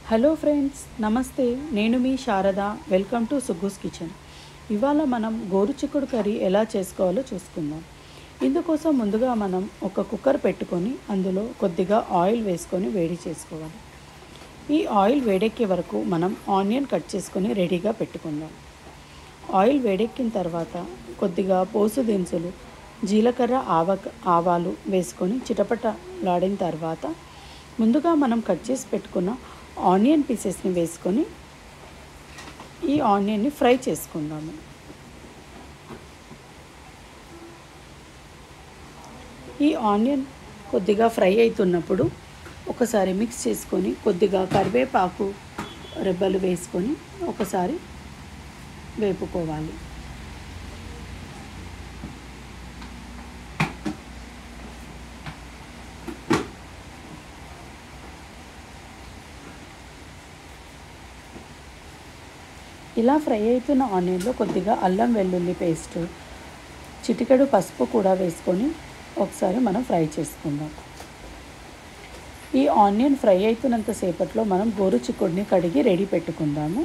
hello friends నమస్తే నేను మీ Sharada welcome to Suggu's kitchen ఇవాళ మనం గోరుచిక్కుడు కర్రీ ఎలా చేసుకోవాలో చూసుకుందాం ఇందుకోసం ముందుగా మనం ఒక కుక్కర్ పెట్టుకొని అందులో కొద్దిగా ఆయిల్ వేసుకొని వేడి చేసుకోవాలి ఈ ఆయిల్ వేడెక్కే వరకు మనం ఆనియన్ కట్ చేసుకొని రెడీగా పెట్టుకుందాం ఆయిల్ వేడెక్కిన తర్వాత కొద్దిగా పోసు దినుసులు జీలకర్ర ఆవ ఆవాలు వేసుకొని చిటపటలాడిన తర్వాత ముందుగా మనం కట్ చేసి పెట్టుకున్న ఆనియన్ పీసెస్ని వేసుకొని ఈ ఆనియన్ని ఫ్రై చేసుకుందాము ఈ ఆనియన్ కొద్దిగా ఫ్రై అవుతున్నప్పుడు ఒకసారి మిక్స్ చేసుకొని కొద్దిగా కరివేపాకు రెబ్బలు వేసుకొని ఒకసారి వేపుకోవాలి ఇలా ఫ్రై అవుతున్న ఆనియన్లో కొద్దిగా అల్లం వెల్లుల్లి పేస్ట్ చిటికెడు పసుపు కూడా వేసుకొని ఒకసారి మనం ఫ్రై చేసుకుందాం ఈ ఆనియన్ ఫ్రై అవుతున్నంత సేపట్లో మనం గోరు చిక్కుడిని కడిగి రెడీ పెట్టుకుందాము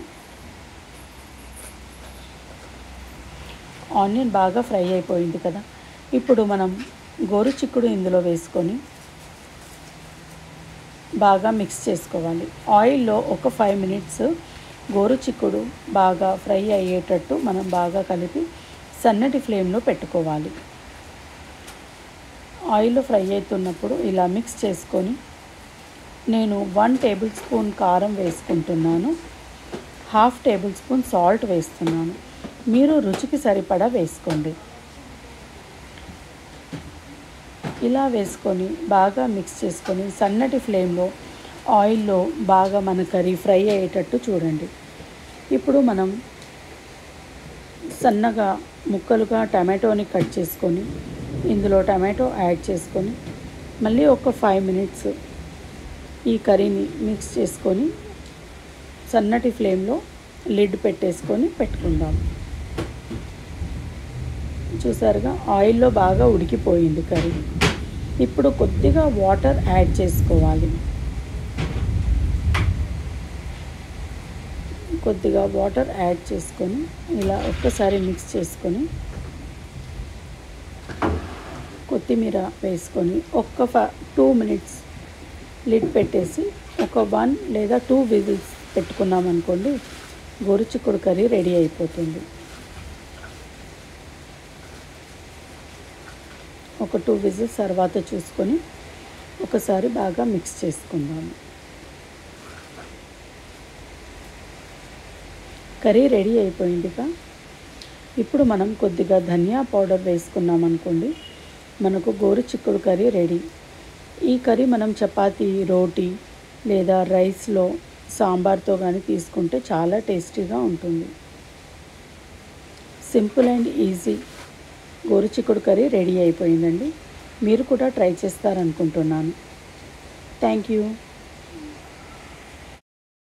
ఆనియన్ బాగా ఫ్రై అయిపోయింది కదా ఇప్పుడు మనం గోరు చిక్కుడు ఇందులో వేసుకొని బాగా మిక్స్ చేసుకోవాలి ఆయిల్లో ఒక ఫైవ్ మినిట్స్ గోరు చిక్కుడు బాగా ఫ్రై అయ్యేటట్టు మనం బాగా కలిపి సన్నటి ఫ్లేమ్లో పెట్టుకోవాలి ఆయిల్ ఫ్రై అవుతున్నప్పుడు ఇలా మిక్స్ చేసుకొని నేను వన్ టేబుల్ స్పూన్ కారం వేసుకుంటున్నాను హాఫ్ టేబుల్ స్పూన్ సాల్ట్ వేస్తున్నాను మీరు రుచికి సరిపడా వేసుకోండి ఇలా వేసుకొని బాగా మిక్స్ చేసుకొని సన్నటి ఫ్లేమ్లో ఆయిల్లో బాగా మన కర్రీ ఫ్రై అయ్యేటట్టు చూడండి ఇప్పుడు మనం సన్నగా ముక్కలుగా టమాటోని కట్ చేసుకొని ఇందులో టమాటో యాడ్ చేసుకొని మళ్ళీ ఒక ఫైవ్ మినిట్స్ ఈ కర్రీని మిక్స్ చేసుకొని సన్నటి ఫ్లేమ్లో లిడ్ పెట్టేసుకొని పెట్టుకుందాం చూసారుగా ఆయిల్లో బాగా ఉడికిపోయింది కర్రీ ఇప్పుడు కొద్దిగా వాటర్ యాడ్ చేసుకోవాలి కొద్దిగా వాటర్ యాడ్ చేసుకొని ఇలా ఒక్కసారి మిక్స్ చేసుకొని కొత్తిమీర వేసుకొని ఒక్క ఫ టూ మినిట్స్ లిడ్ పెట్టేసి ఒక వన్ లేదా టూ విజిల్స్ పెట్టుకున్నాం అనుకోండి గోరుచిక్కుడు కర్రీ రెడీ అయిపోతుంది ఒక టూ విజిల్స్ తర్వాత చూసుకొని ఒకసారి బాగా మిక్స్ చేసుకుందాము కర్రీ రెడీ అయిపోయిందిగా ఇప్పుడు మనం కొద్దిగా ధనియా పౌడర్ వేసుకున్నాం అనుకోండి మనకు గోరు చిక్కుడు కర్రీ రెడీ ఈ కర్రీ మనం చపాతీ రోటీ లేదా రైస్లో సాంబార్తో కానీ తీసుకుంటే చాలా టేస్టీగా ఉంటుంది సింపుల్ అండ్ ఈజీ గోరు చిక్కుడు కర్రీ రెడీ అయిపోయిందండి మీరు కూడా ట్రై చేస్తారనుకుంటున్నాను థ్యాంక్ యూ